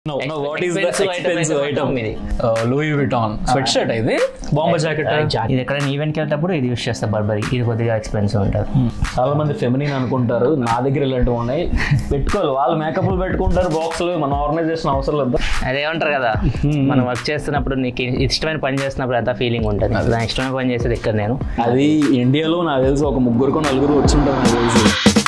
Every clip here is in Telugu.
No, no, what is the Expensive item expensive అయితే item? మాత్రం ఇది. Uh, Louis Vuitton. Sweatshirt ఇది బాంబర్ జాకెట్ ఇది ఎక్కడైనా ఈవెంట్కి వెళ్ళేటప్పుడు ఇది యూస్ చేస్తా బర్బరీ ఇది కొద్దిగా ఎక్స్పెన్సివ్ ఉంటుంది చాలా మంది ఫెమినిన్ అనుకుంటారు నా దగ్గర ఇలాంటివి ఉన్నాయి పెట్టుకోవాలి వాళ్ళు మేకప్లు పెట్టుకుంటారు బాక్సులు మన ఆర్గనైజేషన్ అవసరం లేదు అదేమంటారు కదా మనం వర్క్ చేస్తున్నప్పుడు నీకు ఇష్టమైన పని చేస్తున్నప్పుడు ఎంత ఫీలింగ్ ఉంటుంది నా ఇష్టమైన పని చేసేది ఇక్కడ నేను అది ఇండియాలో నాకు తెలిసి ఒక ముగ్గురు నలుగురు వచ్చి ఉంటారు నాకు తెలిసి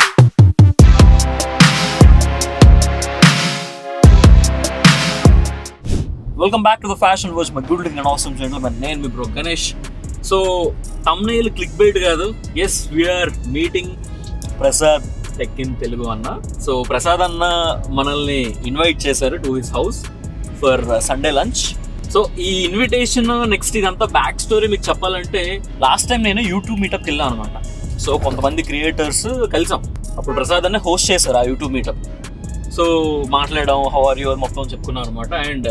welcome back to the fashion watch my good and అవసరం జెంటల్మెన్ నేను మీ bro Ganesh so thumbnail click bait కాదు as we are meeting Prasad tech in Telugu anna so Prasad anna మనల్ని ఇన్వైట్ చేశారు to his house for Sunday lunch so ఈ ఇన్విటేషన్ నెక్స్ట్ ఇదంతా బ్యాక్ స్టోరీ మీకు చెప్పాలంటే లాస్ట్ టైం నేను యూట్యూబ్ మీటప్కి వెళ్ళాను అనమాట సో కొంతమంది క్రియేటర్స్ కలిసాం అప్పుడు ప్రసాద్ అన్న హోస్ట్ చేశారు ఆ యూట్యూబ్ మీటప్ సో మాట్లాడడం హౌ ఆర్ యూ మొత్తం చెప్పుకున్నాను అనమాట అండ్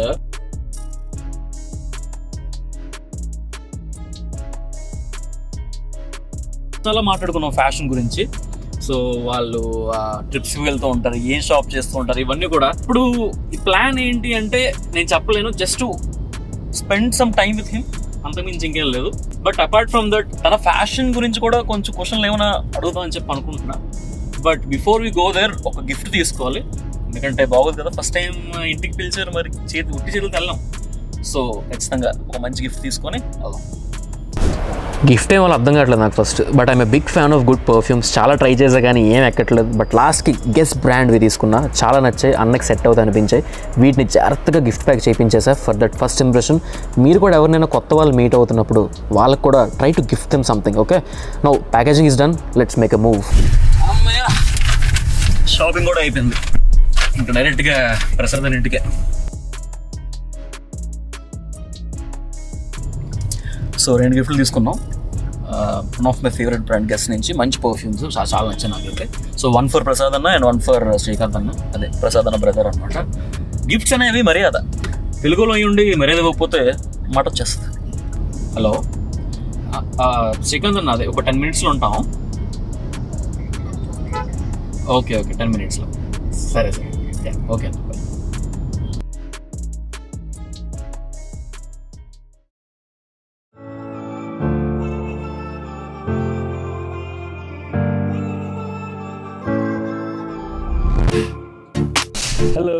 చాలా మాట్లాడుకున్నాం ఫ్యాషన్ గురించి సో వాళ్ళు ట్రిప్స్కి వెళ్తూ ఉంటారు ఏ షాప్ చేస్తూ ఉంటారు ఇవన్నీ కూడా ఇప్పుడు ఈ ప్లాన్ ఏంటి అంటే నేను చెప్పలేను just spend some time with him అంతకుమించి ఇంకేం లేదు బట్ అపార్ట్ ఫ్రమ్ దట్ తన ఫ్యాషన్ గురించి కూడా కొంచెం క్వశ్చన్లు ఏమైనా అడుగుతామని చెప్పి అనుకుంటున్నా but before we go there ఒక గిఫ్ట్ తీసుకోవాలి ఎందుకంటే బాగోదు కదా ఫస్ట్ టైం ఇంటికి పిలిచారు మరి చేతి ఉట్టి చేతులు తెల్లాం సో ఖచ్చితంగా ఒక మంచి గిఫ్ట్ తీసుకొని వెళ్దాం గిఫ్ట్ ఏమో అర్థం కావట్లేదు నాకు first but I'm big fan of good perfumes చాలా ట్రై చేసా కానీ ఏం ఎక్కట్లేదు బట్ లాస్ట్కి గెస్ బ్రాండ్వి తీసుకున్నా చాలా నచ్చాయి అన్నకి సెట్ అవుతాయి అనిపించాయి వీటిని జాగ్రత్తగా గిఫ్ట్ ప్యాక్ చేయించేసా ఫర్ దట్ ఫస్ట్ ఇంప్రెషన్ మీరు కూడా ఎవరినైనా కొత్త వాళ్ళు మీట్ అవుతున్నప్పుడు వాళ్ళకి కూడా try to gift them something okay no packaging is done let's make a move అమ్మయ్య షాపింగ్ కూడా అయిపోయింది ఇంకా డైరెక్ట్గా ప్రసాద్ అని ఇంటికే సో రెండు గిఫ్ట్లు తీసుకున్నాం one of my favourite brand Guess నుంచి మంచి పర్ఫ్యూమ్స్ చాలా నచ్చాయి నాకైతే సో వన్ ఫర్ ప్రసాద్ అన్న అండ్ వన్ ఫర్ శ్రీకాంత్ అన్న అదే ప్రసాద్ అన్న బ్రదర్ అనమాట గిఫ్ట్స్ అనేవి మర్యాద తెలుగులో అయి ఉండి మర్యాద ఇవ్వకపోతే మాట వచ్చేస్తుంది హలో శ్రీకాంత్ అన్న అదే ఒక టెన్ మినిట్స్లో ఉంటాం ఓకే ఓకే టెన్ మినిట్స్లో సరే సరే ఓకే హలో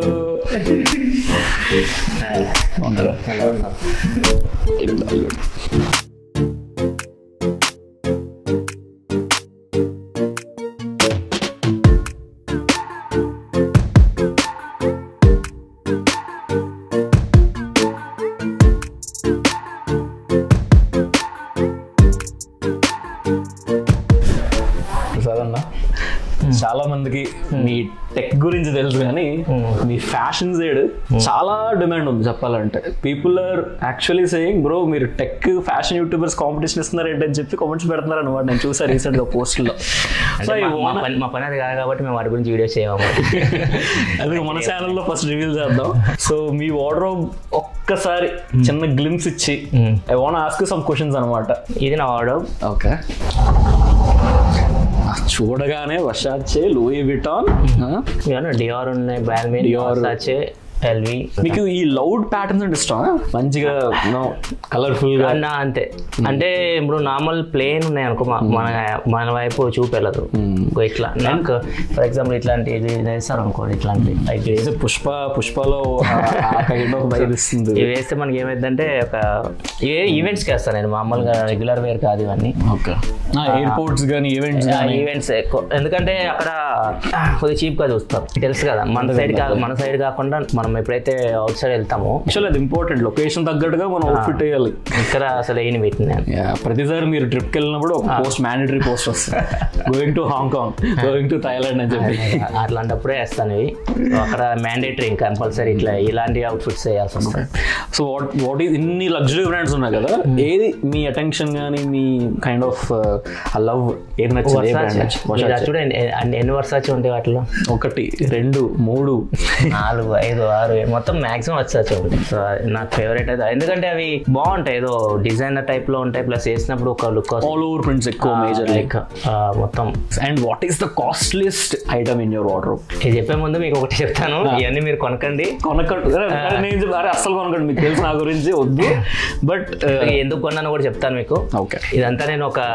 ప్రసాదన్న చాలా మందికి మీ టెక్ గురించి తెలుసు కానీ మీ ఫ్యాషన్ సైడ్ చాలా డిమాండ్ ఉంది చెప్పాలంటే people are actually saying bro మీరు టెక్ ఫ్యాషన్ యూట్యూబర్స్ కాంపిటీషన్ ఇస్తున్నారు ఏంటని చెప్పి కామెంట్స్ పెడుతున్నారు అనమాట నేను చూసా రీసెంట్ గా పోస్ట్ లో సో అంటే మా- మా పని మా పని అది కాదు కాబట్టి మేము వాటి గురించి వీడియోస్ చేయము అది మన ఛానల్లో ఫస్ట్ రివీల్ చేద్దాం సో మీ వార్డ్రోబ్ ఒక్కసారి చిన్న గ్లిమ్స్ ఇచ్చి I want ask some questions అనమాట ఇది నా ఆర్డర్ ఓకే చూడగానే వర్షాచే లూయి విటాన్ డిఆర్ ఉన్నాయి బ్యాల్మేన్ Dior. సాచే ఎల్వి మీకు ఈ లౌడ్ ప్యాటర్న్స్ అంటే ఇష్టం మంచిగా కలర్ఫుల్ గా అన్న అంతే అంటే ఇప్పుడు నార్మల్ ప్లేన్ ఉన్నాయి అనుకో మా- మన మన వైపు చూపెళ్ళదు ఇంకో ఇట్లా నాకు ఫర్ ఎగ్జాంపుల్ ఇట్లాంటి ఇది వేస్తారు అనుకోండి ఇట్లాంటి లైక్ ఏదో పుష్ప పుష్పలో కైండ్ ఆఫ్ వైబ్ ఇస్తుంది ఇవి వేస్తే మనకి ఏమైందంటే ఒక ఏ ఈవెంట్స్కి వేస్తాను నేను మామూలుగా రెగ్యులర్ వేర్ కాదు ఇవన్నీ ఓకే ఎయిర్పోర్ట్స్ కానీ ఈవెంట్స్ కానీ ఈవెంట్స్ ఎందుకంటే అక్కడ కొద్దిగా చీప్ గా చూస్తారు తెలుసు కదా మన సైడ్ కా మన సైడ్ కాకుండా మనం ఎప్పుడైతే అవుట్ సైడ్ వెళ్తామో యాక్చువల్ అది ఇంపార్టెంట్ లొకేషన్ తగ్గట్టుగా మనం అవుట్ఫిట్ వేయాలి ఇక్కడ అసలు వేయని వీటిని నేను Yeah, ప్రతిసారి మీరు ట్రిప్కి వెళ్ళినప్పుడు ఒక పోస్ట్ మ్యాండటరీ పోస్ట్ వస్తుంది going to Hong Kong going to Thailand అని చెప్పి అట్లాంటప్పుడే వేస్తాను ఇవి So అక్కడ మ్యాండేటరీ కంపల్సరీ ఇట్లా ఇలాంటి అవుట్ఫిట్స్ వేయాల్సి వస్తుంది సో వాట్ వాట్ ఈస్ ఇన్ని లగ్జరీ బ్రాండ్స్ ఉన్నాయి కదా ఏది మీ అటెన్షన్ కానీ మీ కైండ్ ఆఫ్ ఆ లవ్ ఏది నచ్చింది ఏ బ్రాండ్ మీరు చూడండి ఎన్ని- ఎన్ని వర్సాచి ఉంటాయి వాటిలో ఒకటి రెండు మూడు నాలుగు ఐదు ఆరు ఆరు వేలు మొత్తం మాక్సిమం వచ్చచ్చు సో నాకు ఫేవరెట్ అయితే ఎందుకంటే అవి బాగుంటాయి ఏదో డిజైనర్ టైప్ లో ఉంటాయి ప్లస్ వేసినప్పుడు ఒక లుక్ ఆల్ ఓవర్ ప్రింట్స్ ఎక్కువ మేజర్ లైక్ మొత్తం and what is the costliest item in your water ఇది చెప్పే ముందు మీకు ఒకటి చెప్తాను ఇవన్నీ మీరు కొనకండి కొనకండి అరే నేను చెప్ప- అరే అస్సలు కొనకండి మీకు తెలుసు నా గురించి వద్దు బట్ ఎందుకు కొన్నానో కూడా చెప్తాను మీకు ఓకే ఇదంతా నేను ఒక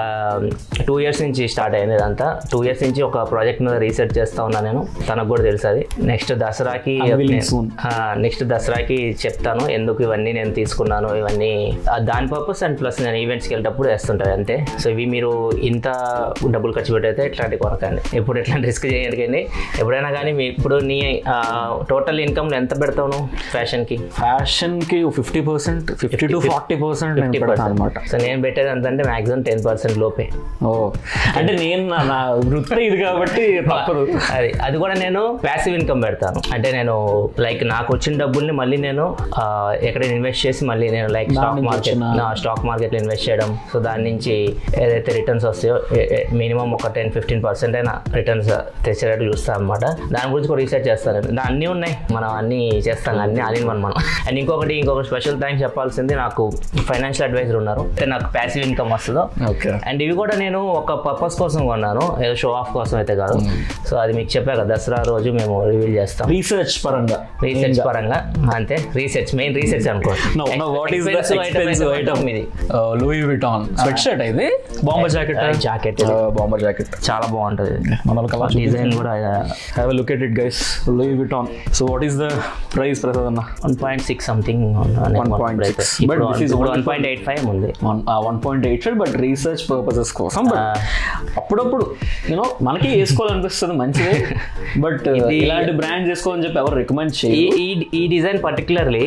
టూ ఇయర్స్ నుంచి స్టార్ట్ అయింది ఇదంతా టూ ఇయర్స్ నుంచి ఒక ప్రాజెక్ట్ మీద రీసెర్చ్ చేస్తా ఉన్నా నేను తనకు కూడా తెలుసు అది నెక్స్ట్ దసరాకి Unveiling soon. నెక్స్ట్ దసరాకి చెప్తాను ఎందుకు ఇవన్నీ నేను తీసుకున్నాను ఇవన్నీ ఆ, దాని పర్పస్ అండ్ ప్లస్ నేను ఈవెంట్స్కి వెళ్ళేటప్పుడు వేస్తుంటాను అంతే సో ఇవి మీరు ఇంత డబ్బులు ఖర్చు పెట్టయితే ఇట్లాంటి కొనకండి ఎప్పుడు ఎట్లాంటి రిస్క్ చేయకండి ఎప్పుడైనా కానీ మీ ఇప్పుడు నీ టోటల్ ఇన్కమ్ ఎంత పెడతావు నువ్వు ఫ్యాషన్కి ఫ్యాషన్ కి fifty percent fifty to forty percent fifty అనమాట సో నేను పెట్టేది ఎంతంటే మాక్సిమం టెన్ పర్సెంట్ లోపే ఓ అంటే నేను నా- నా వృత్తి ఇది కాబట్టి తప్పదు అది అది కూడా నేను ప్యాసివ్ ఇన్కమ్ పెడతాను అంటే నేను లైక్ నాకు వచ్చిన డబ్బుల్ని మళ్ళీ నేను ఆ, ఎక్కడైనా ఇన్వెస్ట్ చేసి మళ్ళీ నేను లైక్ స్టాక్ నుంచి మార్కెట్ వచ్చిన- నా స్టాక్ మార్కెట్లో ఇన్వెస్ట్ చేయడం సో దాని నుంచి ఏదైతే రిటర్న్స్ వస్తాయో మినిమం ఒక టెన్ ఫిఫ్టీన్ పర్సెంట్ అయినా రిటర్న్స్ తెచ్చేటట్టు చూస్తాను అనమాట దాని గురించి కూడా రీసెర్చ్ చేస్తాను దా- అన్నీ ఉన్నాయి మనం అన్నీ చేస్తాం అన్నీ ఆల్ ఇన్ వన్ మనం అండ్ ఇంకొకటి ఇంకొక స్పెషల్ థ్యాంక్స్ చెప్పాల్సింది నాకు ఫైనాన్షియల్ అడ్వైజర్ ఉన్నారు అంటే నాకు ప్యాసివ్ ఇన్కమ్ వస్తుందో ఓకే అండ్ ఇవి కూడా నేను ఒక పర్పస్ కోసం కొన్నాను ఏదో షో ఆఫ్ కోసం అయితే కాదు సో అది మీకు చెప్పా కదా దసరా రోజు మేము రివీల్ చేస్తాం రీసెర్చ్ పరంగా రీసెర్చ్ పరంగా అంతే రీసెర్చ్ మెయిన్ రీసెర్చ్ అనుకో No, no, what is the Expensive item expensive అయితే item? మాత్రం ఇది లూయి విటాన్ స్వెట్ షర్ట్ ఇది bomber jacket jacket bomber jacket చాలా బాగుంటది మనల్ని కలర్ డిజైన్ కూడా have look at it guys Louis Vuitton so what is the price Prasad anna one point six something 1.6. But this is ఇప్పుడు only one point eight five ఉంది one point eight five but research purposes కోసం బట్ అప్పుడప్పుడు యూనో మనకి వేసుకోవాలనిపిస్తుంది మంచిదే బట్ ఇలాంటి బ్రాండ్ చేసుకోవాలని చెప్పి ఎవరు రికమెండ్ ఈ చేయాలి ఈ- ఈ డిజైన్ పర్టికులర్లీ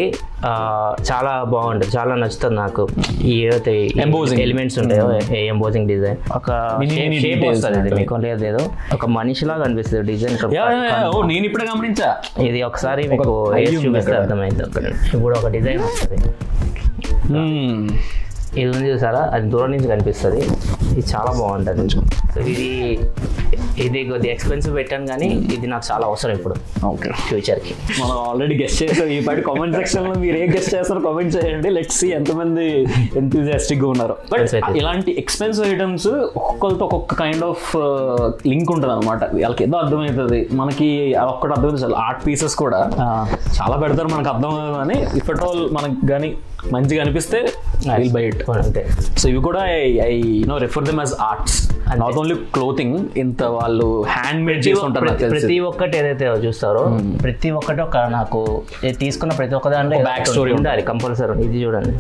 చాలా బాగుంటుంది చాలా నచ్చుతుంది నాకు ఈ ఏదైతే Embossing. ఎలిమెంట్స్ ఉంటాయో ఎంబోజింగ్ డిజైన్ ఒక Mini, mini షేప్ details వస్తుంది ఇది ఉంటాయి. మీకు లేదు లేదు ఒక మనిషిలాగా అనిపిస్తుంది డిజైన్ ఓ నేను ఇప్పుడే గమనించా ఇది ఒకసారి మీకు idea వేసి ఉంది చూపిస్తే అక్కడ. అర్థమైంది ఒక ఇప్పుడు ఒక డిజైన్ వస్తుంది Hmm. ఇది ఉంది చూసారా అది దూరం నుంచి కనిపిస్తుంది ఇది చాలా బాగుంటుంది సో ఇది ఇది కొద్దిగా ఎక్స్పెన్సివ్ పెట్టాను కానీ ఇది నాకు చాలా అవసరం ఇప్పుడు ఓకే ఫ్యూచర్కి మనం ఆల్రెడీ గెస్ట్ చేసాం ఈ పాటి కామెంట్ సెక్షన్ లో మీరు ఏం గెస్ట్ చేస్తారో కామెంట్ చేయండి లెట్స్ సి ఎంతమంది ఎంతూజియాస్టిక్ గా ఉన్నారు బట్ Exactly. ఇలాంటి ఎక్స్పెన్సివ్ ఐటమ్స్ ఒక్కొక్కరితో ఒక్కొక్క కైండ్ ఆఫ్ లింక్ ఉంటుంది అనమాట వాళ్ళకి ఏదో అర్థమవుతుంది మనకి ఒక్కటి అర్థమైంది చాలు ఆర్ట్ పీసెస్ కూడా చాలా పెడతారు మనకు అర్థం అవ్వదు అని ఇఫ్ అట్ ఆల్ మనకి కానీ మంచిగా అనిపిస్తే విల్ బై ఇట్ అంతే సో ఇవి కూడా I know refer them as arts not only clothing ఇంత వాళ్ళు హ్యాండ్ మేడ్ చేసుకుంటారు నాకు ప్రతి- తెలిసి ప్రతి ఒక్కటి ఏదైతే చూస్తారో ప్రతి ఒక్కటి ఒక నాకు ఇది తీసుకున్న ప్రతి ఒక్క దాంట్లో ఒక ఏదో back ఒకటి story ఉండాలి కంపల్సరీ ఇది చూడండి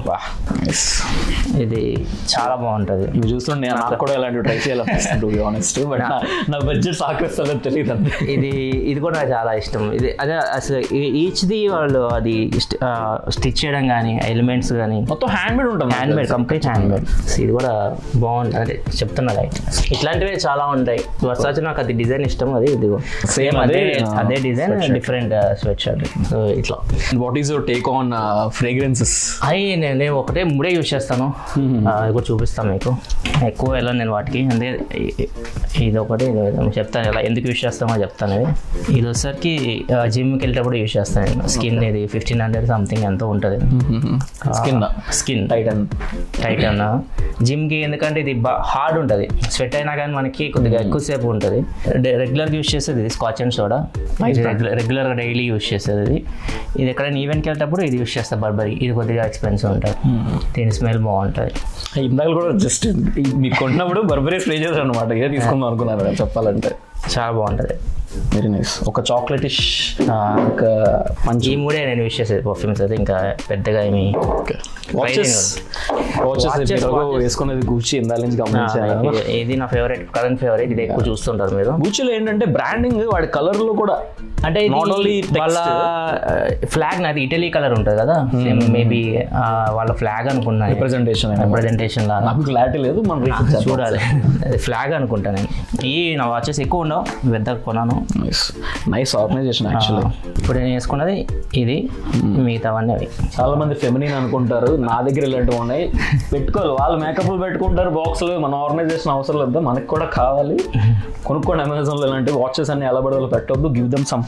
ఇది చాలా బాగుంటుంది ఇవి చూస్తుంటే నాకు కూడా ఇలాంటివి ట్రై చేయాలనిపిస్తుంది టు బి ఆనెస్ట్ బట్ నా బడ్జెట్ సహకరిస్తుందో తెలియదు అంతే ఇది ఇది కూడా నాకు చాలా ఇష్టం ఇది అదే అసలు ఈచ్ది వాళ్ళు అది స్టిచ్ చేయడం కానీ ఎలిమెంట్స్ కానీ మొత్తం హ్యాండ్ మేడ్ ఉంటుంది handmade complete handmade ఇది కూడా బాగుంది అంటే చెప్తున్నా like. ఇట్లాంటివే చాలా ఉంటాయి వర్సాచి నాకు అది డిజైన్ ఇష్టం అది ఇది సేమ్ అదే అదే, uh, అదే design different sweatshirt so ఇట్లా what is your take on fragrances అవి నేను నేను ఒకటే మూడే యూజ్ చేస్తాను ఆ, ఇది కూడా చూపిస్తాను మీకు ఎక్కువ వెళ్ళను నేను వాటికి అంటే ఇ- ఇది ఒకటి ఇది ఒకటి. చెప్తాను ఎలా ఎందుకు యూజ్ చేస్తామో చెప్తాను ఇది ఇది వచ్చేసరికి జిమ్కి వెళ్ళేటప్పుడు యూజ్ చేస్తాను నేను స్కిన్ ఇది ఫిఫ్టీన్ హండ్రెడ్ సంథింగ్ ఎంతో ఉంటుంది skin skin tight and tight anna జిమ్కి ఎందుకంటే ఇది బా హార్డ్ ఉంటుంది స్వెట్ అయినా కానీ మనకి కొద్దిగా ఎక్కువసేపు ఉంటుంది రెగ్యులర్గా యూస్ చేసేది ఇది స్కాచ్ అండ్ సోడా రెగ్యులర్ రెగ్యులర్గా డైలీ యూస్ చేసేది ఇది ఇది ఎక్కడైనా ఈవెంట్కి వెళ్ళేటప్పుడు ఇది యూస్ చేస్తా బర్బరీ ఇది కొద్దిగా ఎక్స్పెన్సివ్ ఉంటుంది దీని స్మెల్ బాగుంటుంది ఇందాక కూడా జస్ట్ మీకు కొట్టినప్పుడు బర్బరీ స్ప్రే చేశారు అనమాట ఇదే తీసుకుందాం అనుకున్నారు కదా చెప్పాలంటే చాలా బాగుంటుంది వెరీ నైస్ ఒక చాక్లెటిష్ ఒక మంచి ఈ మూడే నేను యూస్ చేసేది పర్ఫ్యూమ్స్ అయితే ఇంకా పెద్దగా ఏమి వాచెస్ వాచెస్ Watches, watches. వేసుకునేది కూర్చి ఇందాల నుంచి గమనించాను ఇది- ఇది నా ఫేవరెట్ కరెంట్ ఫేవరెట్ ఇది ఎక్కువ చూస్తుంటారు మీరు గూచిలో ఏంటంటే బ్రాండింగ్ వాడి కలర్ లో కూడా అంటే ఇది Not only వాళ్ళ ఫ్లాగ్ నాది ఇటలీ కలర్ ఉంటుంది కదా మేబీ వాళ్ళ ఫ్లాగ్ అనుకున్నా రిప్రజెంటేషన్ రిప్రజెంటేషన్ లాగా నాకు క్లారిటీ లేదు మనం రీసెర్చ్ చూడాలి అది ఫ్లాగ్ అనుకుంటా నేను ఈ నా వాచెస్ ఎక్కువ ఉండవు పెద్దగా కొన్నాను నైస్ నైస్ ఆర్గనైజేషన్ యాక్చువల్లీ ఇప్పుడు నేను వేసుకున్నది ఇది మిగతావన్నీ అవి చాలా మంది ఫెమినిన్ అనుకుంటారు నా దగ్గర ఇలాంటివి ఉన్నాయి పెట్టుకోవాలి వాళ్ళు మేకప్లు పెట్టుకుంటారు బాక్స్లు మన ఆర్గనైజేషన్ అవసరం లేదు మనకి కూడా కావాలి కొనుక్కోండి అమెజాన్లో ఇలాంటి వాచెస్ అన్ని ఎలా పడవలు పెట్టవద్దు give them some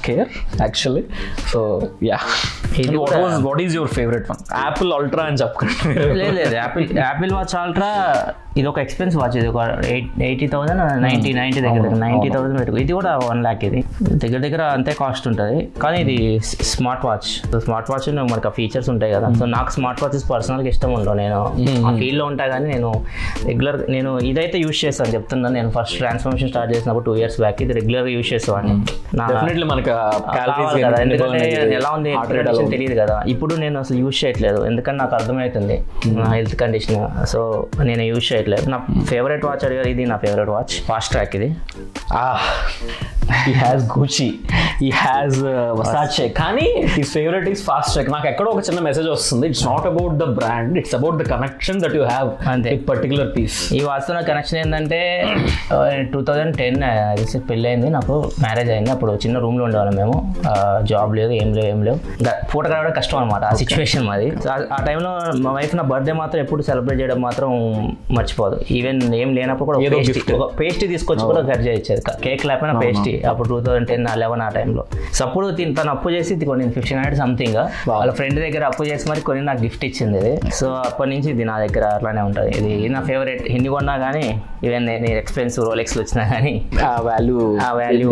care actually so ya ఇది వాట్ కూడా- was what is your favourite one Apple Ultra అని చెప్పకండి లేదు లేదు యాపిల్ యాపిల్ వాచ్ అల్ట్రా ఇది ఒక ఎక్స్పెన్స్ వాచ్ ఇది ఒక eight eighty thousand ninety ninety దగ్గర దగ్గర నైంటీ థౌసండ్ పెట్టుకో ఇది కూడా వన్ ల్యాక్ ఇది దగ్గర దగ్గర అంతే కాస్ట్ ఉంటుంది కానీ ఇది స్మార్ట్ వాచ్ స్మార్ట్ వాచ్ మనకి ఆ ఫీచర్స్ ఉంటాయి కదా సో నాకు స్మార్ట్ వాచెస్ పర్సనల్గా ఇష్టం ఉండవు నేను ఆ ఫీల్డ్లో ఉంటా కానీ నేను రెగ్యులర్ నేను ఇదైతే యూస్ చేస్తాను చెప్తున్నాను నేను ఫస్ట్ ట్రాన్స్ఫర్మేషన్ స్టార్ట్ చేసినప్పుడు టూ ఇయర్స్ బ్యాక్ ఇది రెగ్యులర్గా యూస్ చేసేవాడిని నా డెఫినెట్లీ మనకి కావాలి కదా ఎందుకంటే ఎలా ఉంది కండిషన్ తెలియదు కదా ఇప్పుడు నేను అసలు యూజ్ చేయట్లేదు ఎందుకంటే నాకు అర్థమవుతుంది నా హెల్త్ కండిషన్ సో నేను యూజ్ చేయట్లేదు నా ఫేవరెట్ వాచ్ అడిగారు ఇది నా ఫేవరెట్ వాచ్ ఫాస్ట్ ట్రాక్ ఇది ఈ హ్యాస్ గూచి ఈ హ్యాస్ వసాచే కానీ his favourite is fast track నాకు ఎక్కడో ఒక చిన్న మెసేజ్ వస్తుంది it's not about the brand it's about the connection that you have అంతే. విత్ పర్టికులర్ పీస్ ఈ వాచ్తో నా కనెక్షన్ ఏంటంటే టూ థౌజండ్ టెన్ రీసెంట్ పెళ్ళి అయింది నాకు మ్యారేజ్ అయింది అప్పుడు చిన్న రూమ్లో ఉండేవాళ్ళం మేము జాబ్ లేదు ఏం లేవు ఏం లేవు ఫోటో కావడం కష్టం అనమాట ఆ సిచ్యువేషన్ మాది So, ఆ- ఆ టైంలో మా వైఫ్ నా బర్త్డే మాత్రం ఎప్పుడు సెలబ్రేట్ చేయడం మాత్రం మర్చిపోదు ఈవెన్ ఏం లేనప్పుడు కూడా ఏదో పేస్టీ gift. ఒక పేస్టీ తీసుకొచ్చి కూడా కట్ చేయించేది కేక్ లేకపోయినా పేస్టీ అప్పుడు టూ థౌసండ్ టెన్ లెవెన్ ఆ టైంలో సో అప్పుడు తిన్- తను అప్పు చేసి ఇది కొన్ని ఫిఫ్టీన్ హండ్రెడ్ సంథింగ్ వాళ్ళ ఫ్రెండ్ దగ్గర అప్పు చేసి మరి కొన్ని నాకు గిఫ్ట్ ఇచ్చింది ఇది సో అప్పటి నుంచి ఇది నా దగ్గర అట్లానే ఉంటుంది ఇది నా ఫేవరెట్ హిందీ కొన్నా కానీ ఈవెన్ నేను ఎక్స్పెన్సివ్ రోలెక్స్లు వచ్చినా కానీ ఆ వాల్యూ ఆ వాల్యూ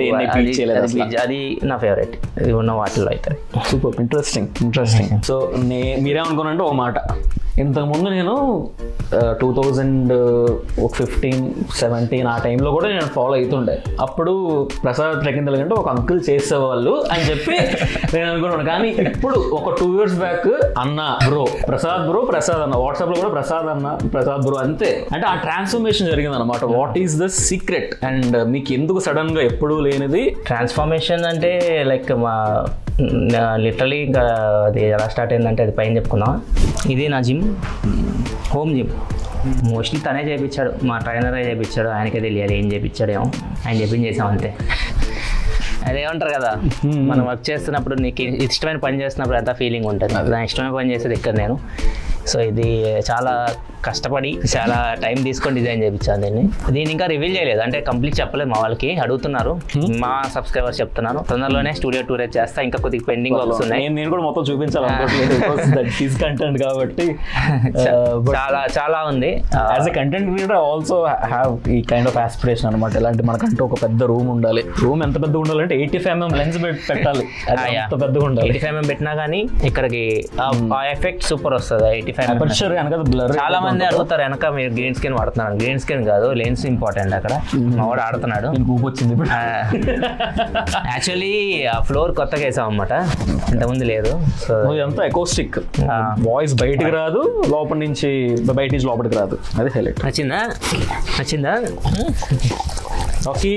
అది నా ఫేవరెట్ ఇది ఉన్న వాటిలో అయితే సూపర్ ఇంట్రెస్టింగ్ ఇంట్రెస్టింగ్ సో నే మీరేమనుకున్నానంటే ఒక మాట ఇంతకుముందు నేను టూ థౌజండ్ ఒక ఫిఫ్టీన్ సెవెంటీన్ ఆ టైంలో కూడా నేను ఫాలో అవుతుండే అప్పుడు ప్రసాద్ ట్రెక్కింగ్ అంటే ఒక అంకుల్ చేసేవాళ్ళు అని చెప్పి నేను అనుకున్నాను కానీ ఇప్పుడు ఒక టూ ఇయర్స్ బ్యాక్ అన్న బ్రో ప్రసాద్ బ్రో ప్రసాద్ అన్న వాట్సాప్లో కూడా ప్రసాద్ అన్న ప్రసాద్ బ్రో అంతే అంటే ఆ ట్రాన్స్ఫర్మేషన్ జరిగింది అనమాట what is the secret and మీకు ఎందుకు సడన్ గా ఎప్పుడూ లేనిది ట్రాన్స్ఫర్మేషన్ అంటే లైక్ మా లిటరలీ ఇంకా అది ఎలా స్టార్ట్ అయిందంటే అది పైన చెప్పుకుందాం ఇది నా జిమ్ హోమ్ జిమ్ మోస్ట్లీ తనే చేయించాడు మా ట్రైనరే చేయించాడు ఆయనకే తెలియాలి ఏం చేయించాడేమో ఆయన చెప్పింది చేసాం అంతే అదేమంటారు కదా మనం వర్క్ చేస్తున్నప్పుడు నీకు ఇష్టమైన పని చేస్తున్నప్పుడు ఎంత ఫీలింగ్ ఉంటుంది నా ఇష్టమైన పని చేసేది ఇక్కడ నేను సో ఇది చాలా కష్టపడి చాలా టైం తీసుకొని డిజైన్ చేయించాను దీన్ని దీన్ని ఇంకా రివీల్ చేయలేదు అంటే కంప్లీట్ చెప్పలేదు మా వాళ్ళకి అడుగుతున్నారు మా సబ్స్క్రైబర్స్ చెప్తున్నాను తొందరలోనే స్టూడియో టూర్ చేస్తా ఇంకా కొద్దిగా పెండింగ్ వర్క్స్ ఉన్నాయి నేను నేను కూడా మొత్తం చూపించాలనుకోవట్లేదు టీస్ కంటెంట్ కాబట్టి చాలా చాలా ఉంది as a content creator also have ఈ కైండ్ ఆఫ్ ఆస్పిరేషన్ అనమాట ఇలాంటి మనకంటూ ఒక పెద్ద రూమ్ ఉండాలి రూమ్ ఎంత పెద్దగా ఉండాలంటే ఎయిటీ ఫైవ్ ఎంఎం లెన్స్ పెట్టాలి అది అంత పెద్దగా ఉండాలి ఎయిటీ ఫైవ్ పెట్టినా కానీ ఇక్కడికి ఆ ఎఫెక్ట్ సూపర్ వస్తుంది ఎయిటీ ఫైవ్ అపర్చర్ కనుక బ్లర్ చాలా మంది అడుగుతారు వెనక మీరు గ్రీన్ స్క్రీన్ వాడుతున్నారు గ్రీన్ స్క్రీన్ కాదు లెన్స్ ఇంపార్టెంట్ అక్కడ మా వాడు ఆడుతున్నాడు ఊపు వచ్చింది ఇప్పుడు యాక్చువల్లీ ఆ ఫ్లోర్ కొత్తగా వేసాం అనమాట ఇంతకుముందు లేదు సో ఇదంతా ఎకోస్టిక్ ఆ. వాయిస్ బయటికి రాదు లోపల నుంచి బయట నుంచి లోపలికి రాదు అది హైలైట్ నచ్చిందా నచ్చిందా ఓకే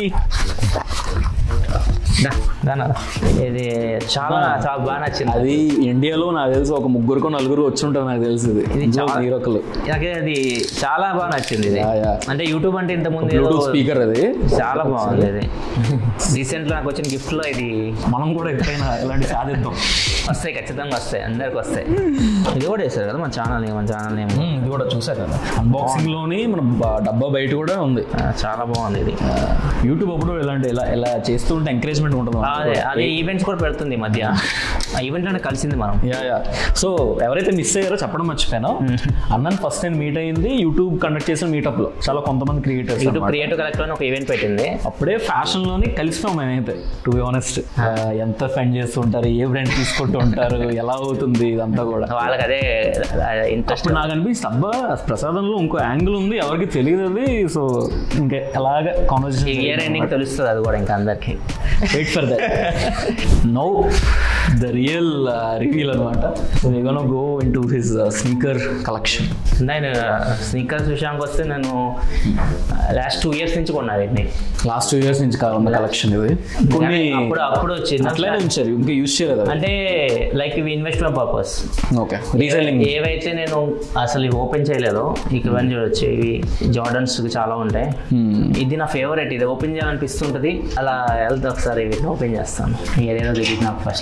దా, దానా. ఇది చాలా చాలా బాగా నచ్చింది అది ఇండియాలో నాకు తెలిసి ఒక ముగ్గురుకో నలుగురు వచ్చి ఉంటారు నాకు తెలిసి ఇది ఇది చాలా- నీరొకలు నాకు అది చాలా బాగా నచ్చింది ఇది యా, యా. అంటే యూట్యూబ్ అంటే ఇంత ముందు బ్లూటూత్ స్పీకర్ అది చాలా బాగుంది ఇది రీసెంట్ నాకు వచ్చిన గిఫ్ట్ లో ఇది మనం కూడా ఎప్పుడైనా ఇలాంటి సాధిద్దాం వస్తాయి ఖచ్చితంగా వస్తాయి అందరికి వస్తాయి ఇది కూడా వేస్తారు కదా మన ఛానల్ మన ఛానల్ నేమ్ ఉమ్, ఇది కూడా చూసా కదా అన్బాక్సింగ్ లోని మన బ- డబ్బా బయట కూడా ఉంది చాలా బాగుంది ఇది యూట్యూబ్ అప్పుడు ఇలాంటి ఇలా ఇలా చేస్తూ ఉంటే ఎంకరేజ్మెంట్ ఉంటుంది మనకు. అదే అదే ఈవెంట్స్ కూడా పెడుతుంది ఈ మధ్య ఆ ఈవెంట్ లోనే కలిసింది మనం యా యా సో ఎవరైతే మిస్ అయ్యారో చెప్పడం మర్చిపోయాను అన్నని ఫస్ట్ నేను మీట్ అయింది యూట్యూబ్ కండక్ట్ చేసిన మీటప్ లో చాలా కొంతమంది క్రియేటర్స్ యూట్యూబ్ క్రియేటివ్ కలెక్టర్ అని ఒక ఈవెంట్ పెట్టింది అప్పుడే ఫ్యాషన్ లోని కలిసినాం మేమైతే టు బి ఆనెస్ట్ ఎంత స్పెండ్ చేస్తుంటారు ఏ బ్రాండ్ తీసుకుంటూ ఉంటారు ఎలా అవుతుంది ఇదంతా కూడా వాళ్ళకి అదే ఇంట్రెస్ట్ అప్పుడు నాకు అనిపిస్తుంది అబ్బా ప్రసాదంలో ఇంకో యాంగిల్ ఉంది ఎవరికి తెలియదు అది సో ఇంకా ఎలాగ ఇయర్ కాన్వర్సేషన్ ఎండింగ్ తెలుస్తుంది అది కూడా ఇంకా అందరికి wait for that now the real reveal అనమాట so we gonna go into his sneaker collection నేను స్నీకర్స్ విషయానికి వస్తే నేను లాస్ట్ టూ ఇయర్స్ నుంచి కొన్నా వీటిని లాస్ట్ టూ ఇయర్స్ నుంచి కావాలి కలెక్షన్ ఇది కొన్ని అప్పుడు అప్పుడు వచ్చింది అట్లనే ఉంచారు ఇంకా యూజ్ చేయలేదు అంటే లైక్ ఇవి ఇన్వెస్ట్మెంట్ పర్పస్ ఓకే రీసెల్లింగ్ ఏవైతే నేను అసలు ఇవి ఓపెన్ చేయలేదో ఇక ఇవన్నీ చూడొచ్చు ఇవి జార్డన్స్ చాలా ఉంటాయి ఇది నా ఫేవరెట్ ఇది ఓపెన్ చేయాలనిపిస్తుంటది అలా వెళ్తే ఒకసారి వీటిని ఓపెన్ చేస్తాను ఏదేదో తెలియదు నాకు ఫస్ట్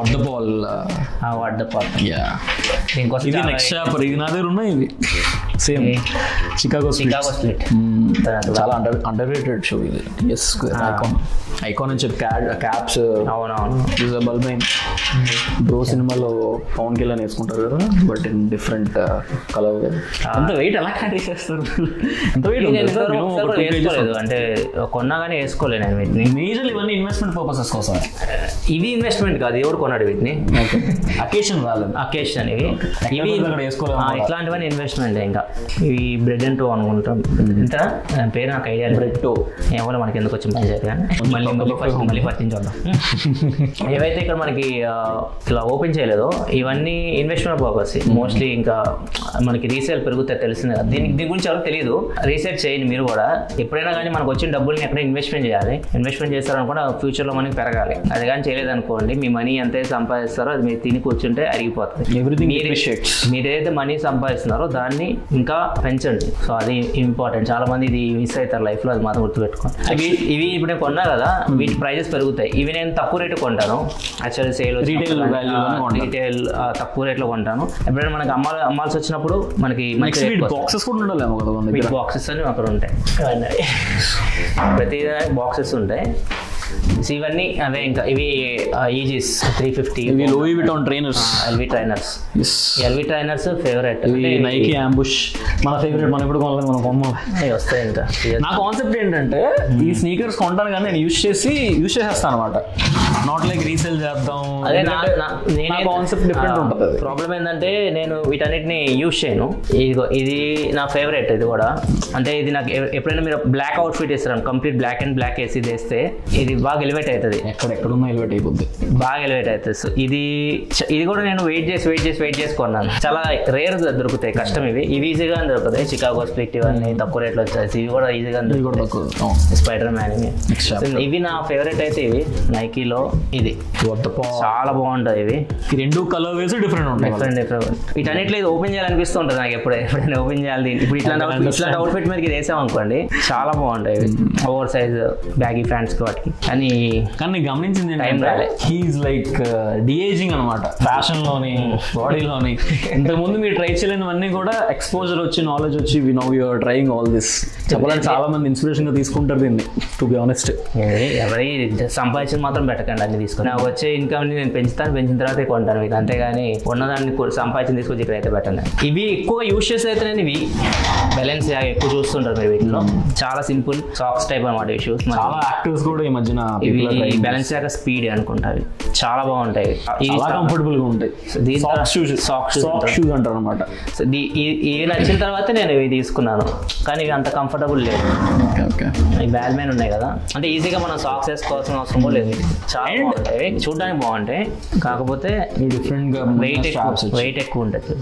వడ్డ బాల్ వడ్డ పాత యా దీనికోసం ఇది చాలా- నెక్స్ట్ చాపర్ ఇది నా దగ్గర ఉన్నాయి ఇవి సేమ్ ఏ? చికాగో చికాగో స్ప్లిట్ చాలా అండర్ అండర్ రేటెడ్ షో ఇది ఎస్ ఐకాన్ ఐకాన్ అని చెప్పి క్యాప్స్ అవునవును బల్బైన్ బ్రో సినిమాలో పవన్ కళ్యాణ్ వేసుకుంటారు కదా బట్ ఇన్ డిఫరెంట్ కలర్ అంత వెయిట్ ఎలా క్యారీ చేస్తారు ఎంత వెయిట్ నేను ఇంతవరకు ఒకసారి కూడా వేసుకోలేదు అంటే కొన్నా కానీ వేసుకోలేదు నేను వీటిని మేజర్ ఇవన్నీ ఇన్వెస్ట్మెంట్ పర్పసెస్ కోసం ఇవి ఇన్వెస్ట్మెంట్ కాదు ఎవరు కొన్నాడు వీటిని అకేషన్ రాలేదు అకేషన్ ఇవి ఇవి ఎక్కడ అక్కడ వేసుకోలేము ఆ, కూడా. ఇట్లాంటివన్నీ ఇన్వెస్ట్మెంట్ ఇంకా ఇవి బ్రెడ్ అండ్ టో అనుకుంటాం ఇంత దాని పేరు నాకు ఐడియా బ్రెడ్ టో ఎవరు మనకి ఎందుకు వచ్చింది పంచాయతీ కానీ మళ్ళీ మళ్ళీ first- మళ్ళీ పట్టించొద్దాం ఏవైతే ఇక్కడ మనకి ఆ, ఇలా ఓపెన్ చేయలేదో ఇవన్నీ ఇన్వెస్ట్మెంట్ పర్పస్ మోస్ట్లీ ఇంకా మనకి రీసేల్ పెరుగుతాయి తెలిసింది కదా దీనికి దీని గురించి ఎవరికి తెలియదు రీసెర్చ్ చేయండి మీరు కూడా ఎప్పుడైనా కానీ మనకు వచ్చిన డబ్బుల్ని ఎక్కడ ఇన్వెస్ట్మెంట్ చేయాలి ఇన్వెస్ట్మెంట్ చేస్తారనుకుంటే ఫ్యూచర్లో మనకి పెరగాలి అది కానీ చేయలేదు అనుకోండి మీ మనీ ఎంత సంపాదిస్తారో అది మీరు తిని కూర్చుంటే అరిగిపోతుంది ఎవ్రీథింగ్ మీరే- అప్రిషియేట్స్ మీరు ఏదైతే మనీ సంపాదిస్తున్నారో దాన్ని ఇంకా పెంచండి సో అది ఇంపార్టెంట్ చాలా మంది ఇది మిస్ అవుతారు లైఫ్ లో అది మాత్రం గుర్తుపెట్టుకోండి ఇవి ఇవి ఇప్పుడు నేను కొన్నా కదా వీటి ప్రైజెస్ పెరుగుతాయి ఇవి నేను తక్కువ రేటు కొంటాను యాక్చువల్లీ సేల్ Retail value లోనే కొంటాను. రీటైల్ తక్కువ రేట్లో కొంటాను ఎప్పుడైనా మనకి అమ్మాలి అమ్మాల్సి వచ్చినప్పుడు మనకి నెక్స్ట్ వీటి బాక్సెస్ కూడా ఉండాలేమో కదా మన దగ్గర బాక్సెస్ అని అక్కడ ఉంటాయి ఇవన్నీ. ప్రతి బాక్సెస్ ఉంటాయి So ఇవన్నీ అవే ఇంకా ఇవి ఈజీస్ త్రీ ఫిఫ్టీ ఇవి Louis Vuitton trainers LV trainers LV trainers favourite ఇవి నైకి అంబుష్ మన ఫేవరెట్ మనం ఎప్పుడు కొనలేదు మనం కొమ్మ వస్తాయి ఇంకా నా కాన్సెప్ట్ ఏంటంటే ఈ స్నీకర్స్ కొంటాను కానీ నేను యూస్ చేసి యూస్ చేసేస్తాను అనమాట నాట్ లైక్ రీసేల్ చేద్దాం అదే నా నా కాన్సెప్ట్ డిఫరెంట్ ఉంటుంది అది. ప్రాబ్లం ఏంటంటే నేను వీటన్నిటిని యూజ్ చేయను ఇదిగో ఇది నా ఫేవరెట్ ఇది కూడా అంటే ఇది నాకు ఎ- ఎప్పుడైనా మీరు బ్లాక్ అవుట్ఫిట్ ఇస్తారు కంప్లీట్ బ్లాక్ అండ్ బ్లాక్ వేసి ఇది వేస్తే ఇది బాగా ఎలివేట్ అవుతుంది ఎక్కడ ఎక్కడున్నా ఎలివేట్ అయిపోద్ది బాగా ఎలివేట్ అవుతుంది సో ఇది చ- ఇది కూడా నేను వెయిట్ చేసి వెయిట్ చేసి వెయిట్ చేసి కొన్నాను చాలా రేర్ దొరుకుతాయి కష్టం ఇవి ఇవి ఈజీగా దొరుకుతాయి చికాగో స్ప్లిట్ ఇవన్నీ తక్కువ రేట్లో వచ్చేసి ఇవి కూడా ఈజీగా ఇది కూడా దొరుకుతాయి తక్కువ అవును. స్పైడర్ మ్యాన్ ఇవి Next So, ఇవి నా ఫేవరెట్ అయితే ఇవి నైకీలో ఇది What the fuck? చాలా బాగుంటాయి ఇవి ఈ రెండు కలర్ వేసి డిఫరెంట్ ఉంటాయి డిఫరెంట్ డిఫరెంట్ వీటన్నిట్లో ఇది ఓపెన్ చేయాలనిపిస్తూ ఉంటుంది నాకు ఎప్పుడే ఎప్పుడైనా ఓపెన్ చేయాలి దీన్ని. ఇప్పుడు ఇట్లాంటి outfit- ఇట్లాంటి అవుట్ఫిట్ మీదకి ఇది వేసాం అనుకోండి చాలా బాగుంటాయి ఇవి ఓవర్ సైజ్ బ్యాగీ ఫ్యాంట్స్ వాటికి కానీ కానీ నేను గమనించింది Time రాలే. హీఈస్ లైక్ డిఏజింగ్ అనమాట ఫ్యాషన్ లోని బాడీలోని ఇంతకుముందు మీరు ట్రై చేయలేనివన్నీ కూడా ఎక్స్పోజర్ వచ్చి నాలెడ్జ్ వచ్చి we know you're trying all this చెప్పాలంటే చాలా మంది ఇన్స్పిరేషన్ గా తీసుకుంటారు దీన్ని టు బి ఆనెస్ట్ ఇది ఎవరి సంపాదించిన మాత్రం పెట్టకండి అన్ని తీసుకొని నాకు వచ్చే ఇన్కమ్ ని నేను పెంచుతాను పెంచిన తర్వాత కొంటాను మీకు అంతేగాని ఉన్నదాన్ని కొ- సంపాదించిన తీసుకొచ్చి ఇక్కడ అయితే పెట్టండి ఇవి ఎక్కువగా యూస్ చేసే అయితే నేను ఇవి బ్యాలెన్స్ ఎక్కువ చూస్తుంటారు మీరు వీటిలో చాలా సింపుల్ సాక్స్ టైప్ అనమాట ఈ షూస్ చాలా యాక్టర్స్ కూడా ఈ మధ్యన ఇవి people are trying this. Balance యాక స్పీడ్ అనుకుంటా అవి చాలా బాగుంటాయి ఇవి చాలా కంఫర్టబుల్ గా ఉంటాయి దీని సాఫ్ట్ తర్వాత- షూస్ soft shoes సాఫ్ట్ అంటారు. షూస్ అంటారు అనమాట సో దీ- ఈ- ఇవి నచ్చిన తర్వాత నేను ఇవి తీసుకున్నాను కానీ ఇవి అంత కంఫర్టబుల్ లేదు ఓకే ఓకే ఈ బ్యాడ్ మ్యాన్ ఉన్నాయి కదా అంటే ఈజీగా మనం సాక్స్ వేసుకోవాల్సిన అవసరం కూడా లేదు చాలా And- బాగుంటాయి చూడడానికి బాగుంటాయి కాకపోతే డిఫరెంట్ గా వెయిట్ స్ట్రాప్స్ ఎక్కువ వెయిట్ ఎక్కువ ఉంటుంది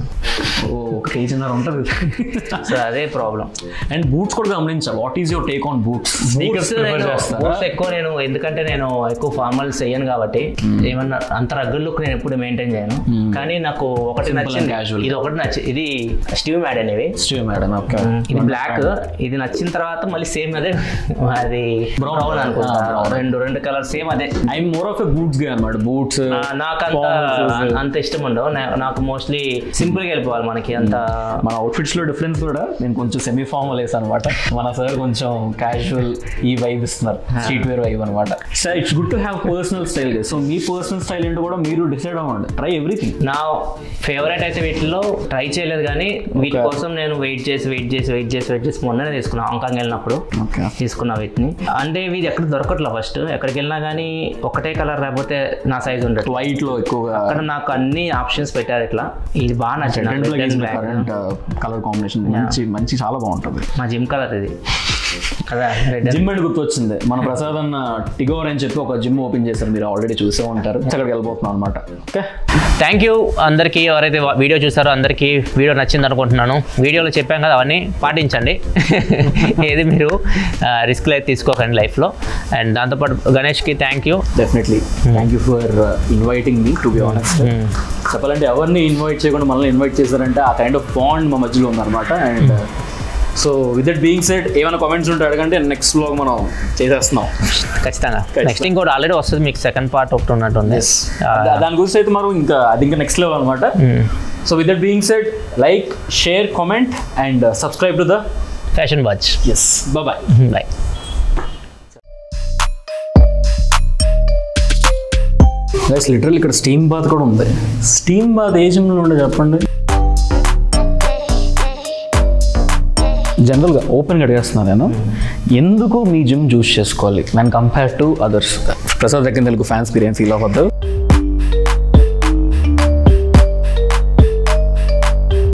ఒక కేజీన్నర ఉంటుంది సో అదే ప్రాబ్లం అండ్ బూట్స్ కూడా గమనించా what is your take on boots boots boots ఎక్కువ నేను ఎందుకంటే నేను ఎక్కువ ఫార్మల్స్ వేయను కాబట్టి ఏమన్నా అంత రగ్గడ్ లుక్ నేను ఎప్పుడు మెయింటైన్ చేయను కానీ నాకు ఒకటి Simple and నచ్చింది casual. ఇది ఒకటి నచ్చి ఇది స్టీవ్ మ్యాడ్ అనేవి స్టీవ్ మేడం ఓకే ఇది బ్లాక్ ఇది నచ్చిన తర్వాత మళ్ళీ సేమ్ అదే అది Brown. బ్రౌన్ అనుకుంటా Ah, brown. రెండు రెండు కలర్ సేమ్ అదే I more of a boots guy అనమాట బూట్స్ ఆ, నాకు అంత అంత ఇష్టం ఉండవు నా- నాకు మోస్ట్లీ సింపుల్ గా వెళ్ళిపోవాలి మనకి అంత మన అవుట్ఫిట్స్ లో డిఫరెన్స్ కూడా నేను కొంచెం సెమీ ఫార్మల్ వేసాను అనమాట మన సార్ కొంచెం క్యాజువల్ ఈ వైబ్ ఇస్తున్నారు స్ట్రీట్ వేర్ వైబ్ అనమాట sir it's good to have personal style so మీ పర్సనల్ స్టైల్ ఏంటో కూడా మీరు డిసైడ్ అవ్వండి ట్రై ఎవ్రీథింగ్ నా ఫేవరెట్ అయితే వీటిలో ట్రై చేయలేదు కానీ వీటి Okay. కోసం నేను వెయిట్ చేసి వెయిట్ చేసి వెయిట్ చేసి వెయిట్ చేసి మొన్ననే తీసుకున్నా హాంకాంగ్ వెళ్ళినప్పుడు ఓకే తీసుకున్నా వీటిని అంటే ఇవి ఎక్కడ దొరకట్లే ఫస్ట్ ఎక్కడికి వెళ్ళినా కానీ ఒకటే కలర్ లేకపోతే నా సైజ్ ఉండదు వైట్ లో ఎక్కువగా అక్కడ నాకు అన్ని ఆప్షన్స్ పెట్టారు ఇట్లా ఇది బాగా నచ్చింది నాకు. Red and black. Current colour combination మంచి మంచి చాలా బాగుంటుంది మా జిమ్ కలర్ ఇది కదా రెడ్ జిమ్ అండ్ గుర్తొచ్చింది మన ప్రసాద్ అన్న టిగోర్ అని చెప్పి ఒక జిమ్ ఓపెన్ చేశారు మీరు ఆల్రెడీ చూసే ఉంటారు అక్కడికి వెళ్ళిపోతున్నాం అనమాట ఓకే థ్యాంక్ యూ అందరికీ ఎవరైతే వా- వీడియో చూసారో అందరికీ వీడియో నచ్చింది అనుకుంటున్నాను వీడియోలో చెప్పాం కదా అవన్నీ పాటించండి ఏది మీరు రిస్క్లు అయితే తీసుకోకండి లైఫ్లో అండ్ దాంతోపాటు గణేష్కి thank you definitely thank you for inviting me to be honest చెప్పాలంటే ఎవరిని ఇన్వైట్ చేయకుండా మనల్ని ఇన్వైట్ చేశారంటే ఆ కైండ్ ఆఫ్ బాండ్ మా మధ్యలో ఉందన్నమాట and so with that being said ఏమైనా కామెంట్స్ ఉంటే అడగండి నెక్స్ట్ వ్లాగ్ మనం చేసేస్తున్నాం ఖచ్చితంగా నెక్స్ట్ ఇంకోటి ఆల్రెడీ వస్తుంది మీకు సెకండ్ పార్ట్ ఒకటి ఉన్నట్టుంది దా- దాని గురించి అయితే మనం ఇంకా అది ఇంకా నెక్స్ట్ లెవెల్ అనమాట so with that being said like share comment and subscribe to the fashion watch ఎస్ బాయ్ బాయ్ గైస్ లిటరల్ ఇక్కడ స్టీమ్ బాత్ కూడా ఉంది స్టీమ్ బాత్ ఏ జిమ్లో ఉండే చెప్పండి జనరల్గా ఓపెన్గా అడిగేస్తున్నాను నేను ఎందుకు మీ జిమ్ చూస్ చేసుకోవాలి నేను కంపేర్ టు అదర్స్ ప్రసాద్ దగ్గర తెలుగు ఫ్యాన్స్ మీరు ఏం ఫీల్ అవ్వద్దు